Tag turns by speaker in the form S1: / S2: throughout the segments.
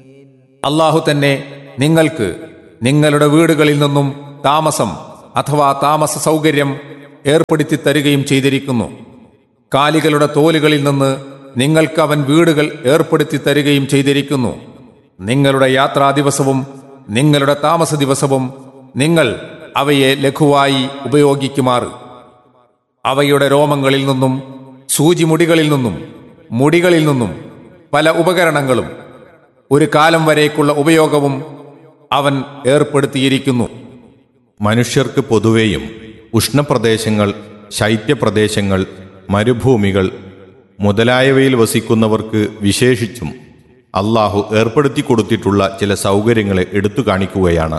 S1: അള്ളാഹു തന്നെ നിങ്ങൾക്ക് നിങ്ങളുടെ വീടുകളിൽ നിന്നും താമസം അഥവാ താമസ സൗകര്യം ഏർപ്പെടുത്തി തരികയും ചെയ്തിരിക്കുന്നു കാലികളുടെ തോലുകളിൽ നിന്ന് നിങ്ങൾക്ക് അവൻ വീടുകൾ ഏർപ്പെടുത്തി തരികയും ചെയ്തിരിക്കുന്നു നിങ്ങളുടെ യാത്രാ ദിവസവും നിങ്ങളുടെ താമസ ദിവസവും നിങ്ങൾ അവയെ ലഘുവായി ഉപയോഗിക്കുമാറ് അവയുടെ രോമങ്ങളിൽ നിന്നും സൂചിമുടികളിൽ നിന്നും മുടികളിൽ നിന്നും പല ഉപകരണങ്ങളും ഒരു കാലം വരേക്കുള്ള ഉപയോഗവും അവൻ ഏർപ്പെടുത്തിയിരിക്കുന്നു
S2: മനുഷ്യർക്ക് പൊതുവെയും ഉഷ്ണപ്രദേശങ്ങൾ ശൈത്യപ്രദേശങ്ങൾ മരുഭൂമികൾ മുതലായവയിൽ വസിക്കുന്നവർക്ക് വിശേഷിച്ചും അള്ളാഹു ഏർപ്പെടുത്തി കൊടുത്തിട്ടുള്ള ചില സൗകര്യങ്ങളെ എടുത്തു കാണിക്കുകയാണ്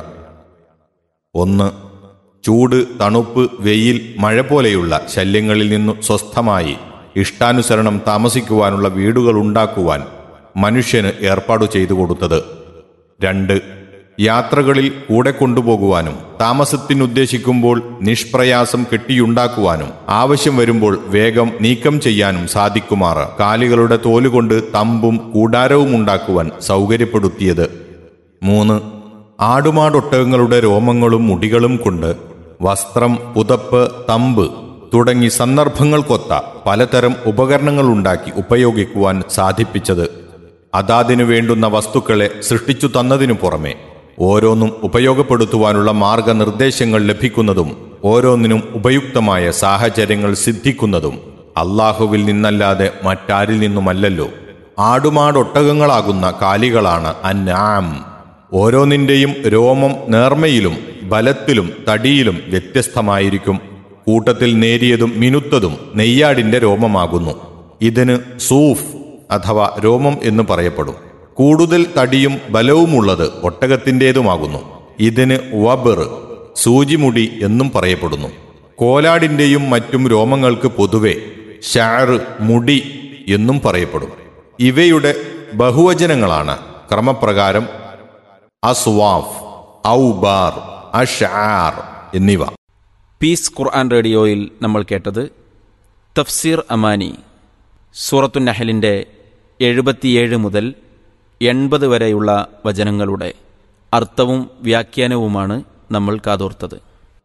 S2: ഒന്ന് ചൂട് തണുപ്പ് വെയിൽ മഴ പോലെയുള്ള ശല്യങ്ങളിൽ നിന്നു സ്വസ്ഥമായി ഇഷ്ടാനുസരണം താമസിക്കുവാനുള്ള വീടുകൾ ഉണ്ടാക്കുവാൻ മനുഷ്യന് ഏർപ്പാടു ചെയ്തു കൊടുത്തത് രണ്ട് യാത്രകളിൽ കൂടെ കൊണ്ടുപോകുവാനും താമസത്തിനുദ്ദേശിക്കുമ്പോൾ നിഷ്പ്രയാസം കെട്ടിയുണ്ടാക്കുവാനും ആവശ്യം വരുമ്പോൾ വേഗം നീക്കം ചെയ്യാനും സാധിക്കുമാറ് കാലികളുടെ തോലുകൊണ്ട് തമ്പും കൂടാരവും ഉണ്ടാക്കുവാൻ സൗകര്യപ്പെടുത്തിയത് മൂന്ന് ആടുമാടൊട്ടകങ്ങളുടെ രോമങ്ങളും മുടികളും കൊണ്ട് വസ്ത്രം പുതപ്പ് തമ്പ് തുടങ്ങി സന്ദർഭങ്ങൾക്കൊത്ത പലതരം ഉപകരണങ്ങൾ ഉണ്ടാക്കി ഉപയോഗിക്കുവാൻ സാധിപ്പിച്ചത് അതാതിനു വേണ്ടുന്ന വസ്തുക്കളെ സൃഷ്ടിച്ചു തന്നതിനു പുറമെ ഓരോന്നും ഉപയോഗപ്പെടുത്തുവാനുള്ള മാർഗനിർദ്ദേശങ്ങൾ ലഭിക്കുന്നതും ഓരോന്നിനും ഉപയുക്തമായ സാഹചര്യങ്ങൾ സിദ്ധിക്കുന്നതും അള്ളാഹുവിൽ നിന്നല്ലാതെ മറ്റാരിൽ നിന്നുമല്ലല്ലോ ആടുമാടൊട്ടകങ്ങളാകുന്ന കാലികളാണ് അന്നാം ഓരോന്നിന്റെയും രോമം നേർമയിലും ബലത്തിലും തടിയിലും വ്യത്യസ്തമായിരിക്കും കൂട്ടത്തിൽ നേരിയതും മിനുത്തതും നെയ്യാടിന്റെ രോമമാകുന്നു ഇതിന് സൂഫ് അഥവാ രോമം എന്ന് പറയപ്പെടും കൂടുതൽ തടിയും ബലവുമുള്ളത് ഒട്ടകത്തിൻ്റെതുമാകുന്നു ഇതിന് വബർ സൂചിമുടി എന്നും പറയപ്പെടുന്നു കോലാടിന്റെയും മറ്റും രോമങ്ങൾക്ക് പൊതുവെ ഷാറ് മുടി എന്നും പറയപ്പെടും ഇവയുടെ ബഹുവചനങ്ങളാണ് ക്രമപ്രകാരം അസ്വാഫ് ഔബാർ അഷാർ എന്നിവ
S3: പീസ് ഖുർആൻ റേഡിയോയിൽ നമ്മൾ കേട്ടത് തഫ്സീർ അമാനി സൂറത്തു നഹലിൻ്റെ എഴുപത്തിയേഴ് മുതൽ എൺപത് വരെയുള്ള വചനങ്ങളുടെ അർത്ഥവും വ്യാഖ്യാനവുമാണ് നമ്മൾ കാതോർത്തത്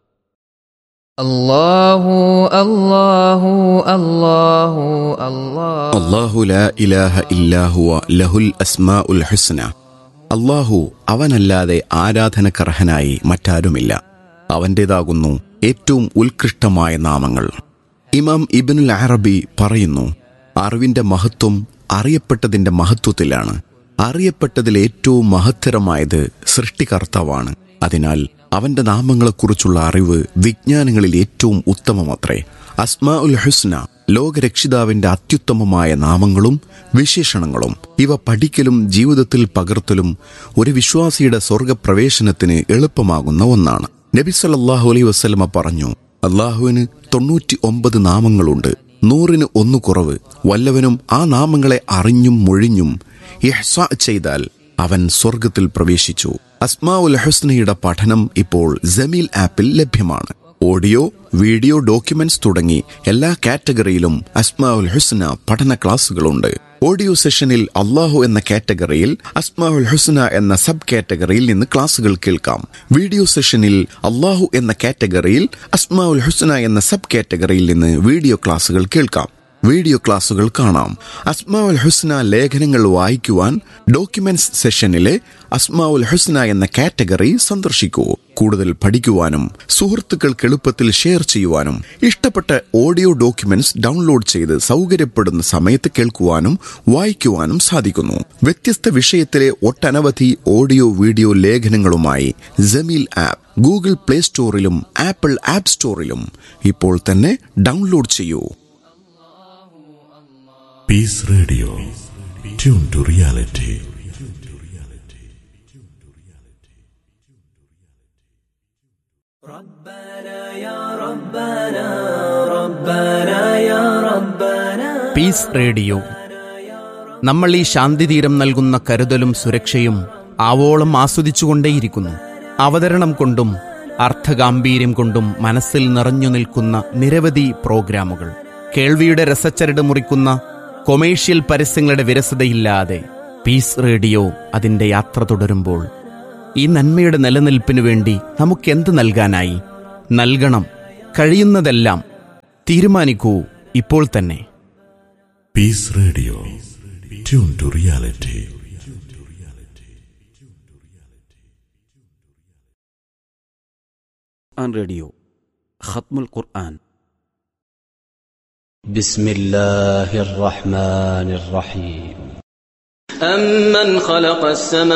S4: الله الله الله الله
S5: الله لا إله إلا هو له الأسماء الحسنى അള്ളാഹു അവനല്ലാതെ ആരാധനക്കർഹനായി മറ്റാരുമില്ല അവൻ്റേതാകുന്നു ഏറ്റവും ഉത്കൃഷ്ടമായ നാമങ്ങൾ ഇമാം ഇബിനുൽ അറബി പറയുന്നു അറിവിന്റെ മഹത്വം അറിയപ്പെട്ടതിന്റെ മഹത്വത്തിലാണ് അറിയപ്പെട്ടതിൽ ഏറ്റവും മഹത്തരമായത് സൃഷ്ടികർത്താവാണ് അതിനാൽ അവന്റെ നാമങ്ങളെക്കുറിച്ചുള്ള അറിവ് വിജ്ഞാനങ്ങളിൽ ഏറ്റവും ഉത്തമമത്രേ അസ്മാ ഉൽ ഹുസ്ന ലോകരക്ഷിതാവിന്റെ അത്യുത്തമമായ നാമങ്ങളും വിശേഷണങ്ങളും ഇവ പഠിക്കലും ജീവിതത്തിൽ പകർത്തലും ഒരു വിശ്വാസിയുടെ സ്വർഗപ്രവേശനത്തിന് എളുപ്പമാകുന്ന ഒന്നാണ് നബി സല്ലല്ലാഹു അലൈഹി വസല്ലമ പറഞ്ഞു അള്ളാഹുവിന് തൊണ്ണൂറ്റി ഒമ്പത് നാമങ്ങളുണ്ട് നൂറിന് ഒന്ന് കുറവ് വല്ലവനും ആ നാമങ്ങളെ അറിഞ്ഞും മൊഴിഞ്ഞും ഇഹ്സ ചെയ്താൽ അവൻ സ്വർഗത്തിൽ പ്രവേശിച്ചു അസ്മാ ഉൽ ഹുസ്നയുടെ പഠനം ഇപ്പോൾ ജമീൽ ആപ്പിൽ ലഭ്യമാണ് ഓഡിയോ വീഡിയോ ഡോക്യുമെന്റ്സ് തുടങ്ങി എല്ലാ കാറ്റഗറിയിലും അസ്മാ ഉൽ ഹുസ്ന പഠന ക്ലാസുകളുണ്ട് ഓഡിയോ സെഷനിൽ അള്ളാഹു എന്ന കാറ്റഗറിയിൽ അസ്മാ ഉൽ ഹുസ്ന എന്ന സബ് കാറ്റഗറിയിൽ നിന്ന് ക്ലാസുകൾ കേൾക്കാം വീഡിയോ സെഷനിൽ അള്ളാഹു എന്ന കാറ്റഗറിയിൽ അസ്മാ ഉൽ ഹുസ്ന എന്ന സബ് കാറ്റഗറിയിൽ നിന്ന് വീഡിയോ ക്ലാസുകൾ കേൾക്കാം വീഡിയോ ക്ലാസുകൾ കാണാം അസ്മാഉൽ ഹുസ്ന ലേഖനങ്ങൾ വായിക്കുവാൻ ഡോക്യുമെന്റ്സ് സെഷനിലെ അസ്മാഉൽ ഹുസ്ന എന്ന കാറ്റഗറി സന്ദർശിക്കൂ കൂടുതൽ പഠിക്കുവാനും സുഹൃത്തുക്കൾക്ക് എളുപ്പത്തിൽ ഷെയർ ചെയ്യുവാനും ഇഷ്ടപ്പെട്ട ഓഡിയോ ഡോക്യുമെന്റ്സ് ഡൗൺലോഡ് ചെയ്ത് സൗകര്യപ്പെടുന്ന സമയത്ത് കേൾക്കുവാനും വായിക്കുവാനും സാധിക്കുന്നു വ്യത്യസ്ത വിഷയത്തിലെ ഒട്ടനവധി ഓഡിയോ വീഡിയോ ലേഖനങ്ങളുമായി ജമീൽ ആപ്പ് ഗൂഗിൾ പ്ലേ സ്റ്റോറിലും ആപ്പിൾ ആപ്പ് സ്റ്റോറിലും ഇപ്പോൾ തന്നെ ഡൗൺലോഡ് ചെയ്യൂ
S6: Peace Radio. Tune to reality.
S7: Peace radio നമ്മൾ ഈ ശാന്തിതീരം നൽകുന്ന കരുതലും സുരക്ഷയും ആവോളം ആസ്വദിച്ചുകൊണ്ടേയിരിക്കുന്നു അവതരണം കൊണ്ടും അർത്ഥഗാംഭീര്യം കൊണ്ടും മനസ്സിൽ നിറഞ്ഞു നിൽക്കുന്ന നിരവധി പ്രോഗ്രാമുകൾ കേൾവിയുടെ രസച്ചരട് മുറിക്കുന്ന കൊമേഴ്ഷ്യൽ പരസ്യങ്ങളുടെ വിരസതയില്ലാതെ പീസ് റേഡിയോ അതിൻ്റെ യാത്ര തുടരുമ്പോൾ ഈ നന്മയുടെ നിലനിൽപ്പിനു വേണ്ടി നമുക്കെന്ത് നൽകാനായി നൽകണം കഴിയുന്നതെല്ലാം തീരുമാനിക്കൂ ഇപ്പോൾ തന്നെ
S6: Peace Radio. Tune to reality.
S3: ഖുർആൻ റേഡിയോ ഖത്മുൽ ഖുർആൻ
S8: بسم الله الرحمن الرحيم أمن خلق السماوات